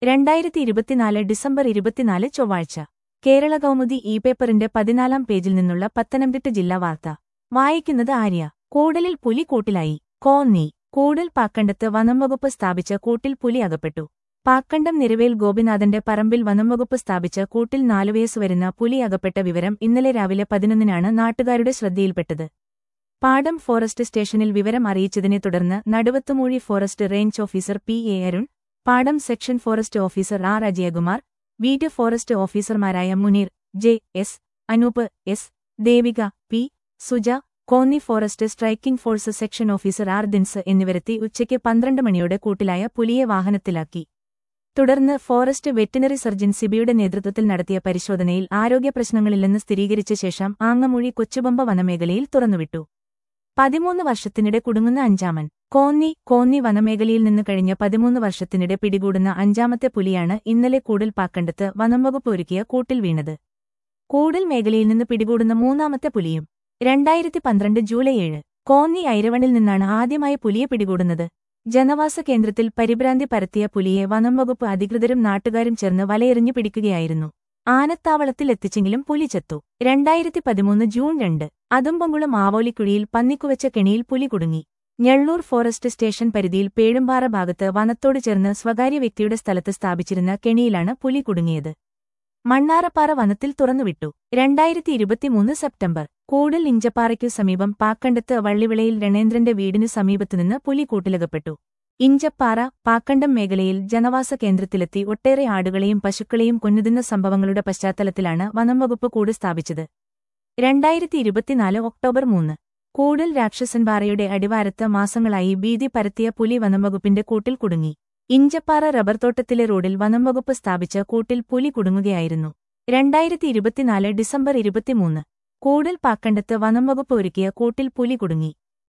രണ്ടായിരത്തി ഇരുപത്തിനാല് ഡിസംബർ ഇരുപത്തിനാല് ചൊവ്വാഴ്ച കേരള കൗമുദി ഇ പേപ്പറിന്റെ പതിനാലാം പേജിൽ നിന്നുള്ള പത്തനംതിട്ട ജില്ലാ വാർത്ത വായിക്കുന്നത് ആര്യ കൂടലിൽ പുലി കൂട്ടിലായി കോന്നി കൂടൽ പാക്കണ്ടത്ത് വനംവകുപ്പ് സ്ഥാപിച്ച കൂട്ടിൽ പുലി അകപ്പെട്ടു പാക്കണ്ടം നിരവേൽ ഗോപിനാഥന്റെ പറമ്പിൽ വനംവകുപ്പ് സ്ഥാപിച്ച കൂട്ടിൽ നാലുവയസ്സ് വരുന്ന പുലി അകപ്പെട്ട വിവരം ഇന്നലെ രാവിലെ പതിനൊന്നിനാണ് നാട്ടുകാരുടെ ശ്രദ്ധയിൽപ്പെട്ടത് പാടം ഫോറസ്റ്റ് സ്റ്റേഷനിൽ വിവരം അറിയിച്ചതിനെ തുടർന്ന് Naduvathumoozhi forest range officer P A Arun Padam section forest officer R Ajayakumar beat forest ഓഫീസർമാരായ Muneer J S Anoop S Devika P Suja Konni forest striking force section officer R Dins എന്നിവരെത്തി ഉച്ചയ്ക്ക് പന്ത്രണ്ട് മണിയോടെ കൂട്ടിലായ പുലിയെ വാഹനത്തിലാക്കി തുടർന്ന് ഫോറസ്റ്റ് വെറ്റിനറി സർജൻ സിബിയുടെ നേതൃത്വത്തിൽ നടത്തിയ പരിശോധനയിൽ ആരോഗ്യപ്രശ്നങ്ങളില്ലെന്ന് സ്ഥിരീകരിച്ച ശേഷം ആങ്ങമൂഴി കൊച്ചുബമ്പ വനമേഖലയിൽ തുറന്നുവിട്ടു പതിമൂന്ന് വർഷത്തിനിടെ കുടുങ്ങുന്ന അഞ്ചാമൻ കോന്നി കോന്നി വനമേഖലയിൽ നിന്ന് കഴിഞ്ഞ പതിമൂന്ന് വർഷത്തിനിടെ പിടികൂടുന്ന അഞ്ചാമത്തെ പുലിയാണ് ഇന്നലെ കൂടൽ പാക്കണ്ടത്ത് വനംവകുപ്പ് ഒരുക്കിയ കൂട്ടിൽ വീണത് കൂടൽ മേഖലയിൽ നിന്ന് പിടികൂടുന്ന മൂന്നാമത്തെ പുലിയും രണ്ടായിരത്തി പന്ത്രണ്ട് ജൂലൈ ഏഴ് കോന്നി ഐരവണിൽ നിന്നാണ് ആദ്യമായി പുലിയെ പിടികൂടുന്നത് ജനവാസ കേന്ദ്രത്തിൽ പരിഭ്രാന്തി പരത്തിയ പുലിയെ വനംവകുപ്പ് അധികൃതരും നാട്ടുകാരും ചേർന്ന് വലയെറിഞ്ഞു പിടിക്കുകയായിരുന്നു ആനത്താവളത്തിൽ എത്തിച്ചെങ്കിലും പുലി ചത്തു രണ്ടായിരത്തി പതിമൂന്ന് ജൂൺ രണ്ട് അതുമ്പങ്കുളം ആവോലിക്കുഴിയിൽ പന്നിക്കുവച്ച കെണിയിൽ പുലി കുടുങ്ങി ഞെള്ളൂർ ഫോറസ്റ്റ് സ്റ്റേഷൻ പരിധിയിൽ പേഴുംപാറ ഭാഗത്ത് വനത്തോട് ചേർന്ന് സ്വകാര്യ വ്യക്തിയുടെ സ്ഥലത്ത് സ്ഥാപിച്ചിരുന്ന കെണിയിലാണ് പുലി കുടുങ്ങിയത് മണ്ണാറപ്പാറ വനത്തിൽ തുറന്നുവിട്ടു രണ്ടായിരത്തി ഇരുപത്തിമൂന്ന് സെപ്റ്റംബർ കൂടൽ ഇഞ്ചപ്പാറയ്ക്കു സമീപം പാക്കണ്ടത്ത് വള്ളിവിളയിൽ രണേന്ദ്രന്റെ വീടിനു സമീപത്തുനിന്ന് പുലി കൂട്ടിലകപ്പെട്ടു ഇഞ്ചപ്പാറ പാക്കണ്ടം മേഖലയിൽ ജനവാസ കേന്ദ്രത്തിലെത്തി ഒട്ടേറെ ആടുകളെയും പശുക്കളെയും കൊന്നുതിന്ന സംഭവങ്ങളുടെ പശ്ചാത്തലത്തിലാണ് വനംവകുപ്പ് കൂട് സ്ഥാപിച്ചത് രണ്ടായിരത്തി ഇരുപത്തിനാല് ഒക്ടോബർ മൂന്ന് കൂടൽ രാക്ഷസൻപാറയുടെ അടിവാരത്ത് മാസങ്ങളായി ഭീതി പരത്തിയ പുലി വനംവകുപ്പിന്റെ കൂട്ടിൽ കുടുങ്ങി ഇഞ്ചപ്പാറ റബ്ബർ തോട്ടത്തിലെ റോഡിൽ വനംവകുപ്പ് സ്ഥാപിച്ച കൂട്ടിൽ പുലി കുടുങ്ങുകയായിരുന്നു രണ്ടായിരത്തി ഇരുപത്തിനാല് ഡിസംബർ ഇരുപത്തിമൂന്ന് കൂടൽ പാക്കണ്ടത്ത് വനംവകുപ്പ് ഒരുക്കിയ കൂട്ടിൽ പുലി കുടുങ്ങി